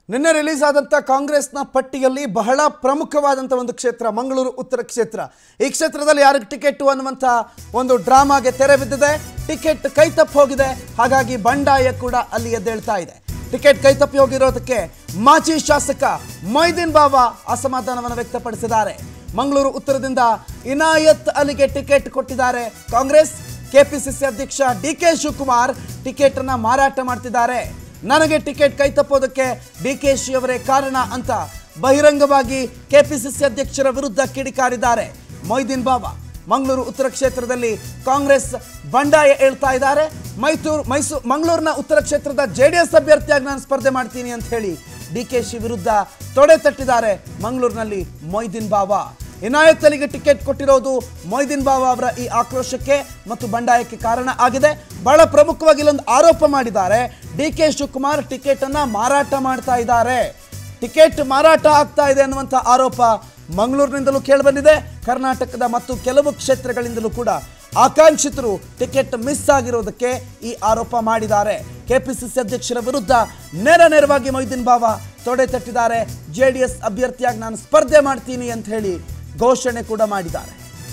ನಿನ್ನೆ ರಿಲೀಸ್ ಆದಂಥ ಕಾಂಗ್ರೆಸ್ನ ಪಟ್ಟಿಯಲ್ಲಿ ಬಹಳ ಪ್ರಮುಖವಾದಂಥ ಒಂದು ಕ್ಷೇತ್ರ ಮಂಗಳೂರು ಉತ್ತರ ಕ್ಷೇತ್ರ ಈ ಕ್ಷೇತ್ರದಲ್ಲಿ ಯಾರಿಗೆ ಟಿಕೆಟ್ ಅನ್ನುವಂಥ ಒಂದು ಡ್ರಾಮಾಗೆ ತೆರೆ ಬಿದ್ದಿದೆ ಟಿಕೆಟ್ ಕೈತಪ್ಪಿ ಹೋಗಿದೆ ಹಾಗಾಗಿ ಬಂಡಾಯ ಕೂಡ ಅಲ್ಲಿ ಎದ್ದೇಳ್ತಾ ಇದೆ ಟಿಕೆಟ್ ಕೈತಪ್ಪಿ ಹೋಗಿರೋದಕ್ಕೆ ಮಾಜಿ ಶಾಸಕ ಮೊಯ್ದೀನ್ ಬಾಬಾ ಅಸಮಾಧಾನವನ್ನು ವ್ಯಕ್ತಪಡಿಸಿದ್ದಾರೆ ಮಂಗಳೂರು ಉತ್ತರದಿಂದ ಇನಾಯತ್ ಅಲಿಗೆ ಟಿಕೆಟ್ ಕೊಟ್ಟಿದ್ದಾರೆ ಕಾಂಗ್ರೆಸ್ ಕೆಪಿಸಿಸಿ ಅಧ್ಯಕ್ಷ ಡಿ ಕೆ ಶಿವಕುಮಾರ್ ಟಿಕೆಟ್ ಅನ್ನ ಮಾರಾಟ ಮಾಡ್ತಿದ್ದಾರೆ ನನಗೆ ಟಿಕೆಟ್ ಕೈ ತಪ್ಪೋದಕ್ಕೆ ಡಿ ಕೆ ಶಿ ಅವರೇ ಕಾರಣ ಅಂತ ಬಹಿರಂಗವಾಗಿ ಕೆಪಿಸಿಸಿ ಅಧ್ಯಕ್ಷರ ವಿರುದ್ಧ ಕಿಡಿಕಾರಿದ್ದಾರೆ ಮೊಯ್ದೀನ್ ಬಾಬಾ ಮಂಗಳೂರು ಉತ್ತರ ಕ್ಷೇತ್ರದಲ್ಲಿ ಕಾಂಗ್ರೆಸ್ ಬಂಡಾಯ ಹೇಳ್ತಾ ಇದ್ದಾರೆ ಮೈಸೂರು ಮೈಸೂರು ಮಂಗಳೂರಿನ ಉತ್ತರ ಕ್ಷೇತ್ರದ ಜೆ ಡಿ ಎಸ್ ಅಭ್ಯರ್ಥಿಯಾಗಿ ನಾನು ಸ್ಪರ್ಧೆ ಮಾಡ್ತೀನಿ ಅಂತ ಹೇಳಿ ಡಿ ಕೆ ಶಿ ವಿರುದ್ಧ ತೊಡೆ ತಟ್ಟಿದ್ದಾರೆ ಮಂಗಳೂರಿನಲ್ಲಿ ಮೊಯ್ದೀನ್ ಬಾಬಾ ಇನಾಯತ್ ಅಲಿಗೆ ಟಿಕೆಟ್ ಕೊಟ್ಟಿರೋದು ಮೊಯ್ದೀನ್ ಬಾಬಾ ಅವರ ಈ ಆಕ್ರೋಶಕ್ಕೆ ಮತ್ತು ಬಂಡಾಯಕ್ಕೆ ಕಾರಣ ಆಗಿದೆ ಬಹಳ ಪ್ರಮುಖವಾಗಿ ಇಲ್ಲೊಂದು ಆರೋಪ ಮಾಡಿದ್ದಾರೆ ಡಿ ಕೆ ಶಿವಕುಮಾರ್ ಟಿಕೆಟ್ ಅನ್ನ ಮಾರಾಟ ಮಾಡ್ತಾ ಇದ್ದಾರೆ ಟಿಕೆಟ್ ಮಾರಾಟ ಆಗ್ತಾ ಇದೆ ಅನ್ನುವಂಥ ಆರೋಪ ಮಂಗಳೂರಿನಿಂದಲೂ ಕೇಳಿಬಂದಿದೆ ಕರ್ನಾಟಕದ ಮತ್ತು ಕೆಲವು ಕ್ಷೇತ್ರಗಳಿಂದಲೂ ಕೂಡ ಆಕಾಂಕ್ಷಿತರು ಟಿಕೆಟ್ ಮಿಸ್ ಆಗಿರೋದಕ್ಕೆ ಈ ಆರೋಪ ಮಾಡಿದ್ದಾರೆ ಕೆಪಿಸಿಸಿ ಅಧ್ಯಕ್ಷರ ವಿರುದ್ಧ ನೇರ ನೇರವಾಗಿ ಮೊಯ್ದೀನ್ ಬಾಬಾ ತೊಡೆ ತಟ್ಟಿದ್ದಾರೆ ಜೆ ಡಿ ಎಸ್ ಅಭ್ಯರ್ಥಿಯಾಗಿ ನಾನು ಸ್ಪರ್ಧೆ ಮಾಡ್ತೀನಿ ಅಂತ ಹೇಳಿ ಘೋಷಣೆ ಕೂಡ ಮಾಡಿದ್ದಾರೆ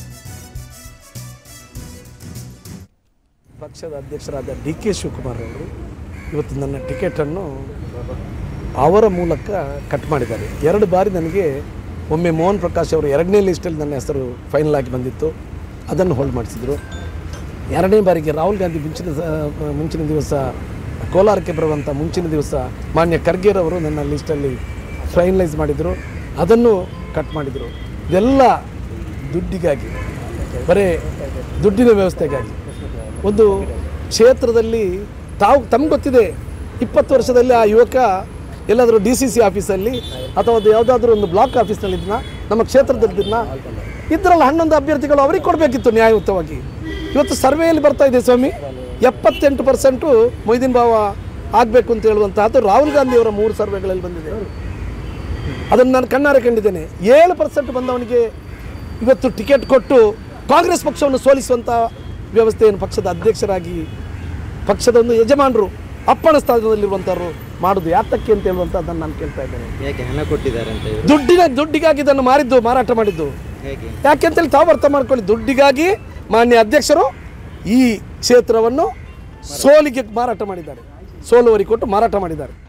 ಪಕ್ಷದ ಅಧ್ಯಕ್ಷರಾದ ಡಿ ಕೆ ಶಿವಕುಮಾರ್ ಅವರು ಇವತ್ತು ನನ್ನ ಟಿಕೆಟನ್ನು ಅವರ ಮೂಲಕ ಕಟ್ ಮಾಡಿದ್ದಾರೆ ಎರಡು ಬಾರಿ ನನಗೆ ಒಮ್ಮೆ ಮೋಹನ್ ಪ್ರಕಾಶ್ ಅವರು ಎರಡನೇ ಲಿಸ್ಟಲ್ಲಿ ನನ್ನ ಹೆಸರು ಫೈನಲ್ ಆಗಿ ಬಂದಿತ್ತು ಅದನ್ನು ಹೋಲ್ಡ್ ಮಾಡಿಸಿದರು ಎರಡನೇ ಬಾರಿಗೆ ರಾಹುಲ್ ಗಾಂಧಿ ಮುಂಚಿನ ಸ- ಮುಂಚಿನ ದಿವಸ ಕೋಲಾರಕ್ಕೆ ಬರುವಂಥ ಮುಂಚಿನ ದಿವಸ ಮಾನ್ಯ ಖರ್ಗೆರವರು ನನ್ನ ಲಿಸ್ಟಲ್ಲಿ ಫೈನಲೈಸ್ ಮಾಡಿದರು ಅದನ್ನು ಕಟ್ ಮಾಡಿದರು ಇದೆಲ್ಲ ದುಡ್ಡಿಗಾಗಿ ಬರೀ ದುಡ್ಡಿನ ವ್ಯವಸ್ಥೆಗಾಗಿ ಒಂದು ಕ್ಷೇತ್ರದಲ್ಲಿ ತಾವು ತಮ್ಗೆ ಗೊತ್ತಿದೆ ಇಪ್ಪತ್ತು ವರ್ಷದಲ್ಲಿ ಆ ಯುವಕ ಎಲ್ಲಾದರೂ ಡಿ ಸಿ ಸಿ ಆಫೀಸಲ್ಲಿ ಅಥವಾ ಅದು ಯಾವುದಾದ್ರೂ ಒಂದು ಬ್ಲಾಕ್ ಆಫೀಸ್ನಲ್ಲಿ ಇದನ್ನ ನಮ್ಮ ಕ್ಷೇತ್ರದಲ್ಲಿದ್ದನ್ನ ಇದ್ರಲ್ಲ ಹನ್ನೊಂದು ಅಭ್ಯರ್ಥಿಗಳು ಅವ್ರಿಗೆ ಕೊಡಬೇಕಿತ್ತು ನ್ಯಾಯಯುತವಾಗಿ ಇವತ್ತು ಸರ್ವೆಯಲ್ಲಿ ಬರ್ತಾ ಇದೆ ಸ್ವಾಮಿ ಎಪ್ಪತ್ತೆಂಟು ಪರ್ಸೆಂಟು ಮೊಯ್ದೀನ್ ಬಾವ ಆಗಬೇಕು ಅಂತ ಹೇಳುವಂತಹದ್ದು ರಾಹುಲ್ ಗಾಂಧಿ ಅವರ ಮೂರು ಸರ್ವೆಗಳಲ್ಲಿ ಬಂದಿದೆ ಅದನ್ನು ನಾನು ಕಣ್ಣಾರೆ ಕಂಡಿದ್ದೇನೆ ಏಳು ಪರ್ಸೆಂಟ್ ಬಂದವನಿಗೆ ಇವತ್ತು ಟಿಕೆಟ್ ಕೊಟ್ಟು ಕಾಂಗ್ರೆಸ್ ಪಕ್ಷವನ್ನು ಸೋಲಿಸುವಂಥ ವ್ಯವಸ್ಥೆಯನ್ನು ಪಕ್ಷದ ಅಧ್ಯಕ್ಷರಾಗಿ ಪಕ್ಷದ ಒಂದು ಯಜಮಾನರು ಅಪ್ಪಣ ಸ್ಥಾನದಲ್ಲಿರುವಂಥವ್ರು ಮಾಡೋದು ಯಾತಕ್ಕೆ ಅಂತ ಹೇಳುವಂಥದ್ದನ್ನು ನಾನು ಕೇಳ್ತಾ ಇದ್ದೇನೆ ಯಾಕೆ ಹಣ ಕೊಟ್ಟಿದ್ದಾರೆ ಅಂತ ಇವರು ದುಡ್ಡಿನ ದುಡ್ಡಿಗಾಗಿ ಇದನ್ನು ಮಾರಿದ್ದು ಮಾರಾಟ ಮಾಡಿದ್ದು ಹೇಗೆ ಯಾಕೆ ಅಂತೇಳಿ ತಾವು ಅರ್ಥ ಮಾಡ್ಕೊಳ್ಳಿ ದುಡ್ಡಿಗಾಗಿ ಮಾನ್ಯ ಅಧ್ಯಕ್ಷರು ಈ ಕ್ಷೇತ್ರವನ್ನು ಸೋಲಿಗೆ ಮಾರಾಟ ಮಾಡಿದ್ದಾರೆ ಸೋಲುವರಿ ಕೊಟ್ಟು ಮಾರಾಟ ಮಾಡಿದ್ದಾರೆ